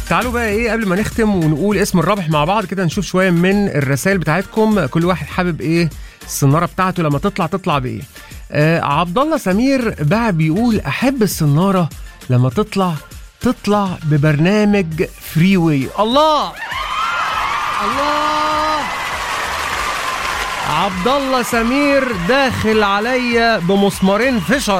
تعالوا بقى ايه قبل ما نختم ونقول اسم الرابح مع بعض كده نشوف شويه من الرسائل بتاعتكم كل واحد حابب ايه السناره بتاعته لما تطلع تطلع بايه آه عبد الله سمير بقى بيقول احب السناره لما تطلع تطلع ببرنامج فري واي الله الله عبد الله سمير داخل عليا بمسمارين فشر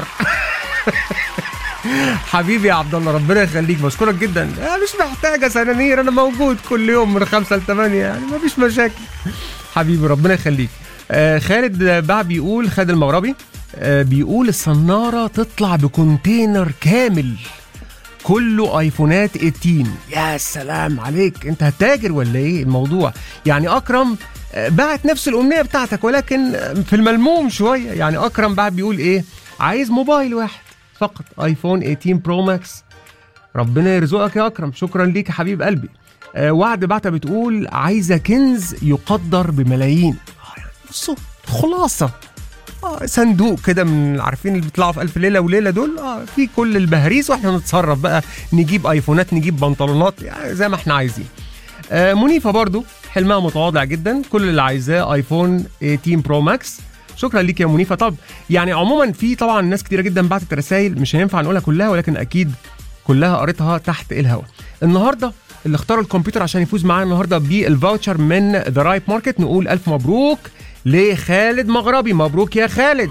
حبيبي يا عبد الله ربنا يخليك بشكرك جدا أنا مش محتاجه سنانير انا موجود كل يوم من خمسة لثمانية يعني مفيش مشاكل حبيبي ربنا يخليك آه خالد بقى بيقول خالد المغربي آه بيقول الصناره تطلع بكونتينر كامل كله ايفونات 18 يا سلام عليك انت هتاجر ولا ايه الموضوع يعني اكرم آه، بعت نفس الامنيه بتاعتك ولكن آه، في الملموم شويه يعني اكرم بقى بيقول ايه عايز موبايل واحد فقط ايفون 18 برو ماكس ربنا يرزقك يا اكرم شكرا ليك يا حبيب قلبي آه وعد بعتها بتقول عايزه كنز يقدر بملايين آه، يعني بصوا خلاصه آه صندوق كده من عارفين اللي بيطلعوا في ألف ليلة وليلة دول اه في كل البهاريز واحنا نتصرف بقى نجيب ايفونات نجيب بنطلونات يعني زي ما احنا عايزين آه منيفة برضو حلمها متواضع جدا كل اللي عايزاه ايفون 18 برو ماكس شكرا ليك يا منيفة طب يعني عموما في طبعا ناس كتيرة جدا بعتت رسائل مش هينفع نقولها كلها ولكن اكيد كلها قريتها تحت الهوا النهارده اللي اختار الكمبيوتر عشان يفوز معانا النهارده بالفاوتشر من ذا رايت ماركت نقول الف مبروك لخالد مغربي مبروك يا خالد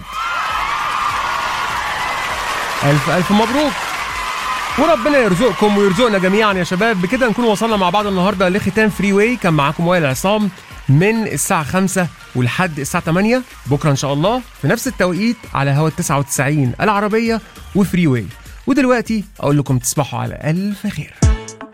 الف الف مبروك وربنا يرزقكم ويرزقنا جميعا يا شباب بكده نكون وصلنا مع بعض النهارده لختام فري واي كان معاكم وائل عصام من الساعة 5 ولحد الساعة 8 بكرة إن شاء الله في نفس التوقيت على هوا 99 العربية وفري واي ودلوقتي أقول لكم تصبحوا على ألف خير